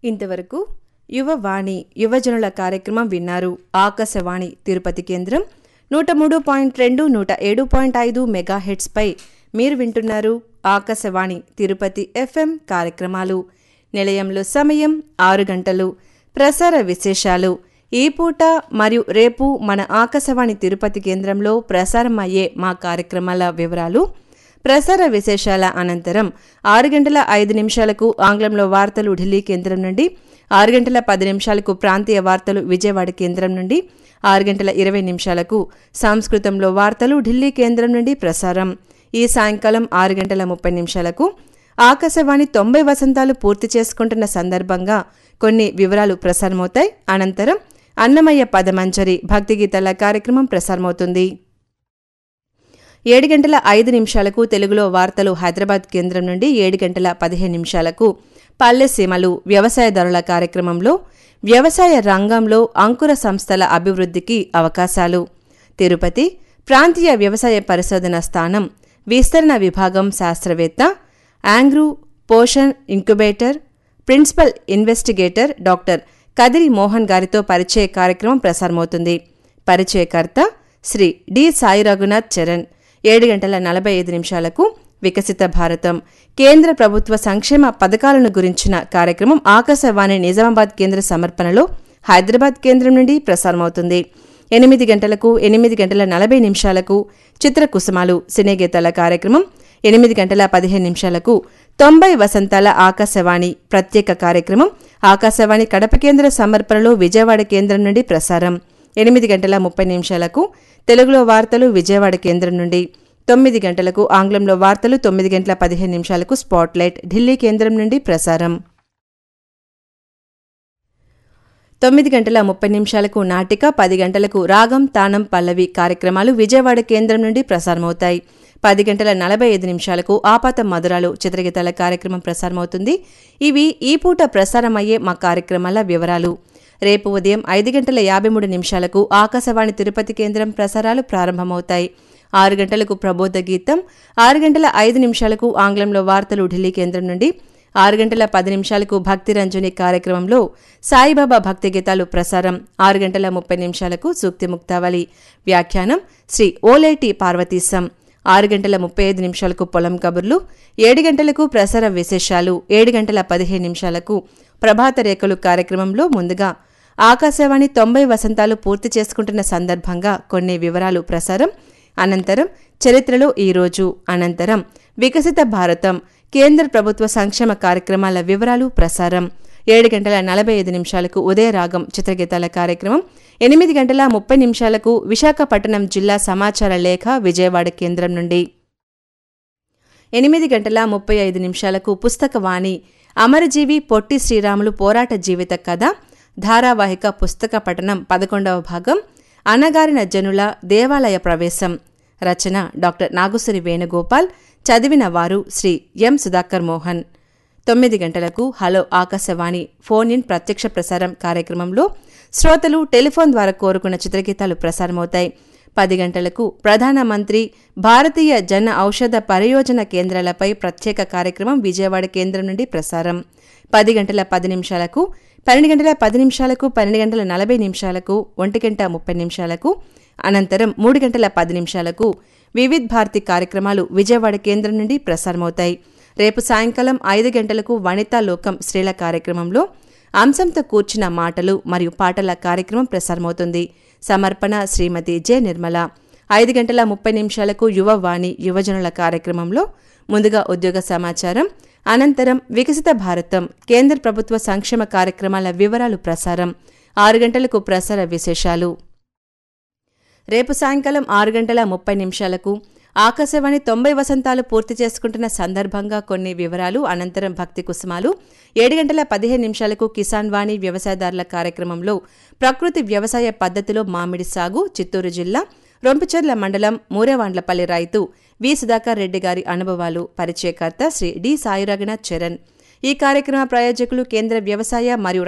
ఇంతవరకు యువవాణి యువజనుల కార్యక్రమం విన్నారు ఆకాశవాణి తిరుపతి కేంద్రం నూట మూడు పాయింట్ రెండు నూట ఏడు పాయింట్ ఐదు మెగా హెడ్స్పై మీరు వింటున్నారు ఆకాశవాణి తిరుపతి ఎఫ్ఎం కార్యక్రమాలు నిలయంలో సమయం ఆరు గంటలు ప్రసార విశేషాలు ఈ పూట మరియు రేపు మన ఆకాశవాణి తిరుపతి కేంద్రంలో ప్రసారం అయ్యే మా కార్యక్రమాల వివరాలు ప్రసార విశేషాల అనంతరం ఆరు గంటల ఐదు నిమిషాలకు ఆంగ్లంలో వార్తలు ఢిల్లీ కేంద్రం నుండి ఆరు గంటల పది నిమిషాలకు ప్రాంతీయ వార్తలు విజయవాడ కేంద్రం నుండి ఆరు గంటల ఇరవై నిమిషాలకు సంస్కృతంలో వార్తలు ఢిల్లీ కేంద్రం నుండి ప్రసారం ఈ సాయంకాలం ఆరు గంటల ముప్పై నిమిషాలకు ఆకాశవాణి తొంభై వసంతాలు పూర్తి చేసుకుంటున్న సందర్భంగా కొన్ని వివరాలు ప్రసారమవుతాయి అనంతరం అన్నమయ్య పదమంజరి భక్తి గీతాల కార్యక్రమం ప్రసారమవుతుంది ఏడు గంటల ఐదు నిమిషాలకు తెలుగులో వార్తలు హైదరాబాద్ కేంద్రం నుండి ఏడు గంటల పదిహేను నిమిషాలకు పల్లె సీమలు వ్యవసాయదారుల కార్యక్రమంలో వ్యవసాయ రంగంలో అంకుర సంస్థల అభివృద్ధికి అవకాశాలు తిరుపతి ప్రాంతీయ వ్యవసాయ పరిశోధన స్థానం విస్తరణ విభాగం శాస్త్రవేత్త యాంగ్రూ Poshan incubator principal investigator doctor Kadiri Mohan గారితో పరిచయ కార్యక్రమం ప్రసారమవుతుంది పరిచయకర్త శ్రీ డి సాయి రఘునాథ్ చరణ్ ఏడు గంటల నలభై ఐదు నిమిషాలకు వికసిత భారతం కేంద్ర ప్రభుత్వ సంక్షేమ పథకాలను గురించిన కార్యక్రమం ఆకాశవాణి నిజామాబాద్ కేంద్ర సమర్పణలో హైదరాబాద్ కేంద్రం నుండి ప్రసారమవుతుంది ఎనిమిది గంటలకు ఎనిమిది గంటల నలభై నిమిషాలకు చిత్రకుసుమాలు సినేగీతాల కార్యక్రమం ఎనిమిది గంటల పదిహేను నిమిషాలకు తొంభై వసంతాల ఆకాశవాణి ప్రత్యేక కార్యక్రమం ఆకాశవాణి కడప కేంద్ర సమర్పణలో విజయవాడ కేంద్రం నుండి ప్రసారం ఎనిమిది గంటల ముప్పై నిమిషాలకు తెలుగులో వార్తలు విజయవాడ కేంద్రం నుండి తొమ్మిది గంటలకు ఆంగ్లంలో వార్తలు తొమ్మిది గంటల పదిహేను నిమిషాలకు స్పాట్లైట్ ఢిల్లీ కేంద్రం నుండి ప్రసారం తొమ్మిది గంటల ముప్పై నిమిషాలకు నాటిక పది గంటలకు రాగం తానం పల్లవి కార్యక్రమాలు విజయవాడ కేంద్రం నుండి ప్రసారమవుతాయి పది గంటల నలభై ఐదు నిమిషాలకు ఆపాత మధురాలు చిత్రగీతాల కార్యక్రమం ప్రసారమవుతుంది ఇవి ఈ పూట ప్రసారమయ్యే మా కార్యక్రమాల వివరాలు రేపు ఉదయం ఐదు గంటల యాభై మూడు నిమిషాలకు ఆకాశవాణి తిరుపతి కేంద్రం ప్రసారాలు ప్రారంభమవుతాయి ఆరు గంటలకు ప్రబోధ గీతం ఆరు గంటల ఐదు నిమిషాలకు ఆంగ్లంలో వార్తలు ఢిల్లీ కేంద్రం నుండి ఆరు గంటల పది నిమిషాలకు భక్తి రంజని కార్యక్రమంలో సాయిబాబా భక్తి గీతాలు ప్రసారం ఆరు గంటల ముప్పై నిమిషాలకు సూక్తి ముక్తావళి వ్యాఖ్యానం శ్రీ ఓలేటి పార్వతీశం ఆరు గంటల ముప్పై ఐదు నిమిషాలకు పొలం కబుర్లు ఏడు గంటలకు ప్రసార విశేషాలు ఏడు గంటల పదిహేను నిమిషాలకు ప్రభాత రేఖలు కార్యక్రమంలో ముందుగా ఆకాశవాణి తొంభై వసంతాలు పూర్తి చేసుకుంటున్న సందర్భంగా కొన్ని వివరాలు ప్రసారం అనంతరం చరిత్రలో ఈరోజు అనంతరం వికసిత భారతం కేంద్ర ప్రభుత్వ సంక్షేమ కార్యక్రమాల వివరాలు ప్రసారం ఏడు గంటల నలభై ఐదు నిమిషాలకు ఉదయరాగం చిత్రగీతాల కార్యక్రమం ఎనిమిది గంటల ముప్పై నిమిషాలకు విశాఖపట్నం జిల్లా సమాచార లేఖ విజయవాడ కేంద్రం నుండి ఎనిమిది గంటల ముప్పై ఐదు నిమిషాలకు పుస్తకవాణి అమరజీవి పొట్టి శ్రీరాములు పోరాట జీవిత కథ ధారావాహిక పుస్తక పఠనం పదకొండవ భాగం అనగారిన జనుల దేవాలయ ప్రవేశం రచన డాక్టర్ నాగుసరి వేణుగోపాల్ చదివిన వారు శ్రీ ఎం సుధాకర్ మోహన్ తొమ్మిది గంటలకు హలో ఆకాశవాణి ఫోన్ ఇన్ ప్రత్యక్ష ప్రసారం కార్యక్రమంలో శ్రోతలు టెలిఫోన్ ద్వారా కోరుకున్న చిత్రగీతాలు ప్రసారమవుతాయి పది గంటలకు ప్రధానమంత్రి భారతీయ జన ఔషధ పరియోజన కేంద్రాలపై ప్రత్యేక కార్యక్రమం విజయవాడ కేంద్రం నుండి ప్రసారం పది గంటల పది నిమిషాలకు పన్నెండు గంటల పది నిమిషాలకు పన్నెండు గంటల నలభై నిమిషాలకు ఒంటి గంట ముప్పై నిమిషాలకు అనంతరం మూడు గంటల పది నిమిషాలకు వివిధ్ భారతి కార్యక్రమాలు విజయవాడ కేంద్రం నుండి ప్రసారమవుతాయి రేపు సాయంకాలం ఐదు గంటలకు వనితా లోకం స్త్రీల కార్యక్రమంలో అంశంతో కూర్చిన మాటలు మరియు పాటల కార్యక్రమం ప్రసారమవుతుంది సమర్పణ శ్రీమతి జె నిర్మల ఐదు గంటల ముప్పై నిమిషాలకు యువవాణి యువజనుల కార్యక్రమంలో ముందుగా ఉద్యోగ సమాచారం అనంతరం వికసిత భారతం కేంద్ర ప్రభుత్వ సంక్షేమ కార్యక్రమాల వివరాలు ప్రసారం ఆరు గంటలకు ప్రసార విశేషాలు రేపు సాయంకాలం ఆరు గంటల ముప్పై నిమిషాలకు ఆకాశవాణి తొంభై వసంతాలు పూర్తి చేసుకుంటున్న సందర్భంగా కొన్ని వివరాలు అనంతరం భక్తి కుసుమాలు ఏడు గంటల పదిహేను నిమిషాలకు కిసాన్ వాణి వ్యవసాయదారుల కార్యక్రమంలో ప్రకృతి వ్యవసాయ పద్ధతిలో మామిడి సాగు చిత్తూరు జిల్లా రొంపిచెర్ల మండలం మూరేవాండ్లపల్లి రైతు వి సుధాకర్ రెడ్డి గారి అనుభవాలు పరిచయకర్త శ్రీ డి సాయిరఘునాథ్ చరణ్ ఈ కార్యక్రమ ప్రాయోజకులు కేంద్ర వ్యవసాయ మరియు